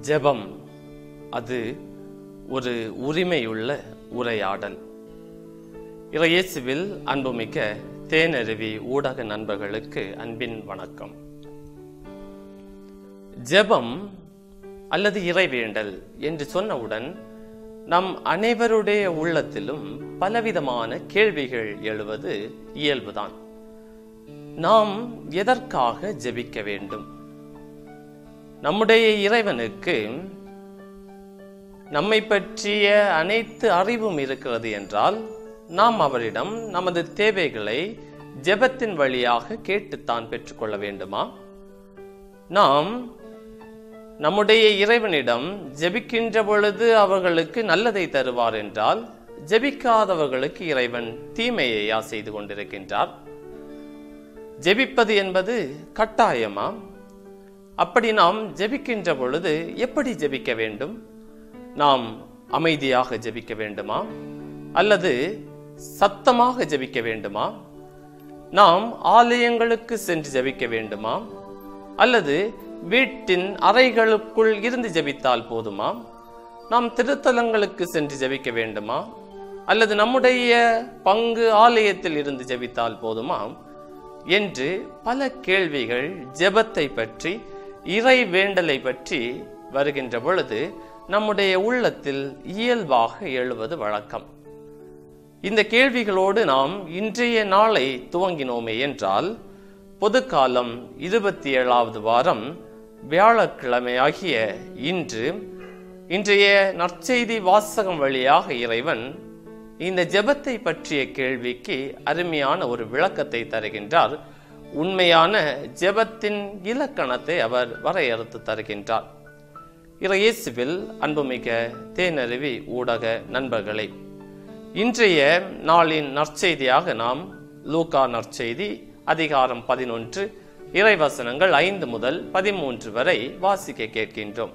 ஜெபம் அது ஒரு உரிமையுள்ள உரையாடல் இறையேசுவில் அன்புமிக்க தேனருவி ஊடக நண்பர்களுக்கு அன்பின் வணக்கம் ஜெபம் அல்லது இறைவேண்டல் என்று சொன்னவுடன் நம் அனைவருடைய உள்ளத்திலும் பலவிதமான கேள்விகள் எழுவது இயல்புதான் நாம் எதற்காக ஜெபிக்க வேண்டும் நம்முடைய இறைவனுக்கு நம்மை பற்றிய அனைத்து அறிவும் இருக்கிறது என்றால் நாம் அவரிடம் நமது தேவைகளை ஜெபத்தின் வழியாக கேட்டுத்தான் பெற்றுக்கொள்ள வேண்டுமா நாம் நம்முடைய இறைவனிடம் ஜெபிக்கின்ற பொழுது அவர்களுக்கு நல்லதை தருவார் என்றால் ஜெபிக்காதவர்களுக்கு இறைவன் தீமையையா செய்து கொண்டிருக்கின்றார் ஜெபிப்பது என்பது கட்டாயமா அப்படி நாம் ஜெபிக்கின்ற பொழுது எப்படி ஜெபிக்க வேண்டும் நாம் அமைதியாக ஜெபிக்க வேண்டுமா அல்லது சத்தமாக ஜெபிக்க வேண்டுமா நாம் ஆலயங்களுக்கு சென்று ஜெபிக்க வேண்டுமா அல்லது வீட்டின் அறைகளுக்குள் இருந்து ஜெபித்தால் போதுமா நாம் திருத்தலங்களுக்கு சென்று ஜெபிக்க வேண்டுமா அல்லது நம்முடைய பங்கு ஆலயத்தில் இருந்து ஜெபித்தால் போதுமா என்று பல கேள்விகள் ஜெபத்தை பற்றி இறை வேண்டலை பற்றி வருகின்ற பொழுது நம்முடைய உள்ளத்தில் இயல்பாக எழுவது வழக்கம் இந்த கேள்விகளோடு நாம் இன்றைய நாளை துவங்கினோமே என்றால் பொதுக்காலம் இருபத்தி ஏழாவது வாரம் வியாழக்கிழமையாகிய இன்று இன்றைய நற்செய்தி வாசகம் வழியாக இறைவன் இந்த ஜெபத்தை பற்றிய கேள்விக்கு அருமையான ஒரு விளக்கத்தை தருகின்றார் உண்மையான ஜெபத்தின் இலக்கணத்தை அவர் வரையறுத்து தருகின்றார் இறையேசுவில் அன்புமிக்க தேனருவி ஊடக நண்பர்களே இன்றைய நாளின் நற்செய்தியாக நாம் லூகா நற்செய்தி அதிகாரம் பதினொன்று இறைவசனங்கள் ஐந்து முதல் பதிமூன்று வரை வாசிக்க கேட்கின்றோம்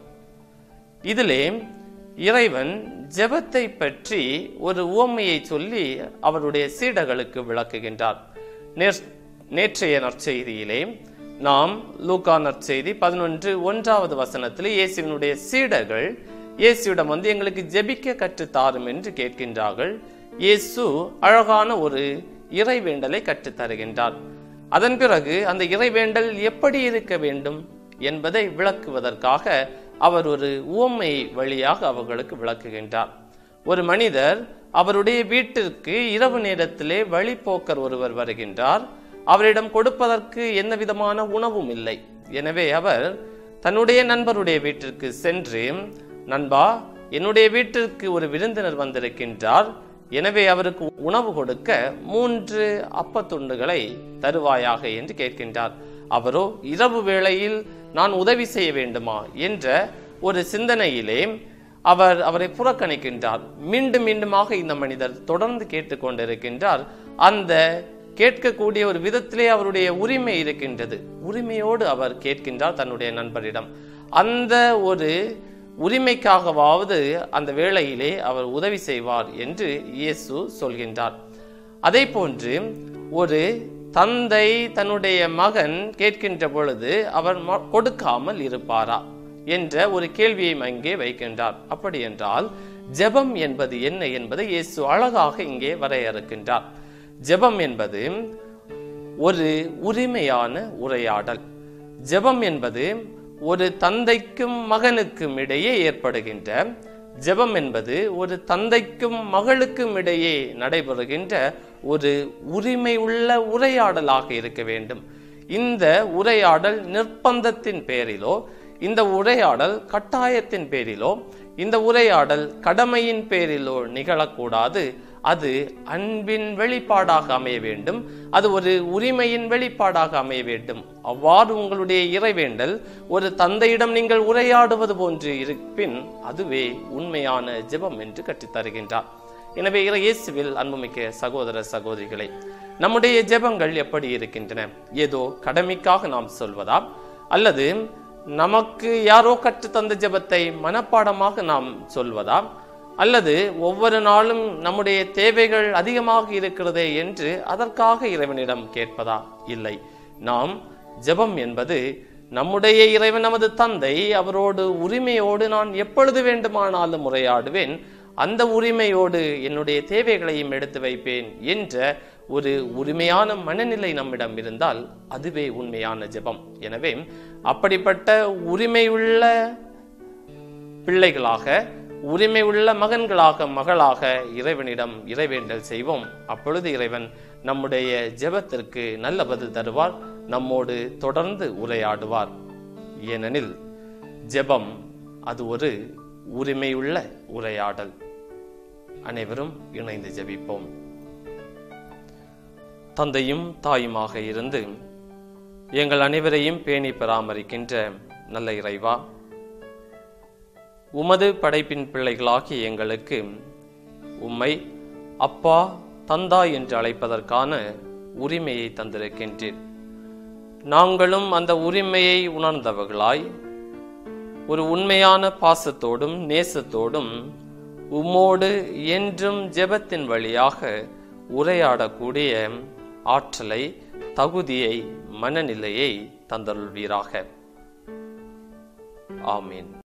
இதிலே இறைவன் ஜெபத்தை பற்றி ஒரு உவமையை சொல்லி அவருடைய சீடர்களுக்கு விளக்குகின்றார் நேர்- நேற்றைய நற்செய்தியிலே நாம் லூகா நற்செய்தி பதினொன்று ஒன்றாவது வசனத்தில் இயேசுவினுடைய சீடர்கள் இயேசுவிடம் வந்து எங்களுக்கு ஜெபிக்க கற்றுத் தாரும் என்று கேட்கின்றார்கள் இயேசு அழகான ஒரு இறைவேண்டலை கற்றுத் தருகின்றார் அதன் பிறகு அந்த இறைவேண்டல் எப்படி இருக்க வேண்டும் என்பதை விளக்குவதற்காக அவர் ஒரு உவமை வழியாக அவர்களுக்கு விளக்குகின்றார் ஒரு மனிதர் அவருடைய வீட்டிற்கு இரவு நேரத்திலே வழிப்போக்கர் ஒருவர் வருகின்றார் அவரிடம் கொடுப்பதற்கு எந்த விதமான உணவும் இல்லை எனவே அவர் தன்னுடைய நண்பருடைய வீட்டிற்கு சென்று நண்பா என்னுடைய வீட்டிற்கு ஒரு விருந்தினர் வந்திருக்கின்றார் எனவே அவருக்கு உணவு கொடுக்க மூன்று அப்பத்துண்டுகளை தருவாயாக என்று கேட்கின்றார் அவரோ இரவு வேளையில் நான் உதவி செய்ய வேண்டுமா என்ற ஒரு சிந்தனையிலே அவர் அவரை புறக்கணிக்கின்றார் மீண்டும் மீண்டுமாக இந்த மனிதர் தொடர்ந்து கேட்டுக்கொண்டிருக்கின்றார் அந்த கேட்கக்கூடிய ஒரு விதத்திலே அவருடைய உரிமை இருக்கின்றது உரிமையோடு அவர் கேட்கின்றார் தன்னுடைய நண்பரிடம் அந்த ஒரு உரிமைக்காகவாவது அந்த வேளையிலே அவர் உதவி செய்வார் என்று இயேசு சொல்கின்றார் அதே போன்று ஒரு தந்தை தன்னுடைய மகன் கேட்கின்ற பொழுது அவர் ம- கொடுக்காமல் இருப்பாரா என்ற ஒரு கேள்வியை அங்கே வைக்கின்றார் அப்படி என்றால் ஜெபம் என்பது என்ன என்பதை இயேசு அழகாக இங்கே வரையறுக்கின்றார் ஜெபம் என்பது ஒரு உரிமையான உரையாடல் ஜெபம் என்பது ஒரு தந்தைக்கும் மகனுக்கும் இடையே ஏற்படுகின்ற ஜெபம் என்பது ஒரு தந்தைக்கும் மகளுக்கும் இடையே நடைபெறுகின்ற ஒரு உரிமை உள்ள உரையாடலாக இருக்க வேண்டும் இந்த உரையாடல் நிர்பந்தத்தின் பேரிலோ இந்த உரையாடல் கட்டாயத்தின் பேரிலோ இந்த உரையாடல் கடமையின் பேரிலோ நிகழக்கூடாது அது அன்பின் வெளிப்பாடாக அமைய வேண்டும் அது ஒரு உரிமையின் வெளிப்பாடாக அமைய வேண்டும் அவ்வாறு உங்களுடைய இறைவேண்டல் ஒரு தந்தையிடம் நீங்கள் உரையாடுவது போன்று இருப்பின் அதுவே உண்மையான ஜெபம் என்று கற்றுத் தருகின்றார் எனவே இறை இயேசுவில் அன்புமிக்க சகோதர சகோதரிகளே நம்முடைய ஜெபங்கள் எப்படி இருக்கின்றன ஏதோ கடமைக்காக நாம் சொல்வதா அல்லது நமக்கு யாரோ கற்றுத் தந்த ஜெபத்தை மனப்பாடமாக நாம் சொல்வதா அல்லது ஒவ்வொரு நாளும் நம்முடைய தேவைகள் அதிகமாக இருக்கிறதே என்று அதற்காக இறைவனிடம் கேட்பதா இல்லை நாம் ஜெபம் என்பது நம்முடைய இறைவன் நமது தந்தை அவரோடு உரிமையோடு நான் எப்பொழுது வேண்டுமானாலும் உரையாடுவேன் அந்த உரிமையோடு என்னுடைய தேவைகளையும் எடுத்து வைப்பேன் என்ற ஒரு உரிமையான மனநிலை நம்மிடம் இருந்தால் அதுவே உண்மையான ஜெபம் எனவே அப்படிப்பட்ட உரிமையுள்ள பிள்ளைகளாக உரிமை உள்ள மகன்களாக மகளாக இறைவனிடம் இறைவேண்டல் செய்வோம் அப்பொழுது இறைவன் நம்முடைய ஜெபத்திற்கு நல்ல பதில் தருவார் நம்மோடு தொடர்ந்து உரையாடுவார் ஏனெனில் ஜெபம் அது ஒரு உரிமையுள்ள உரையாடல் அனைவரும் இணைந்து ஜெபிப்போம் தந்தையும் தாயுமாக இருந்து எங்கள் அனைவரையும் பேணி பராமரிக்கின்ற நல்ல இறைவா உமது படைப்பின் பிள்ளைகளாகிய எங்களுக்கு உம்மை அப்பா தந்தா என்று அழைப்பதற்கான உரிமையை தந்திருக்கின்றீர் நாங்களும் அந்த உரிமையை உணர்ந்தவர்களாய் ஒரு உண்மையான பாசத்தோடும் நேசத்தோடும் உம்மோடு என்றும் ஜெபத்தின் வழியாக உரையாடக்கூடிய ஆற்றலை தகுதியை மனநிலையை தந்தருள்வீராக ஆமீன்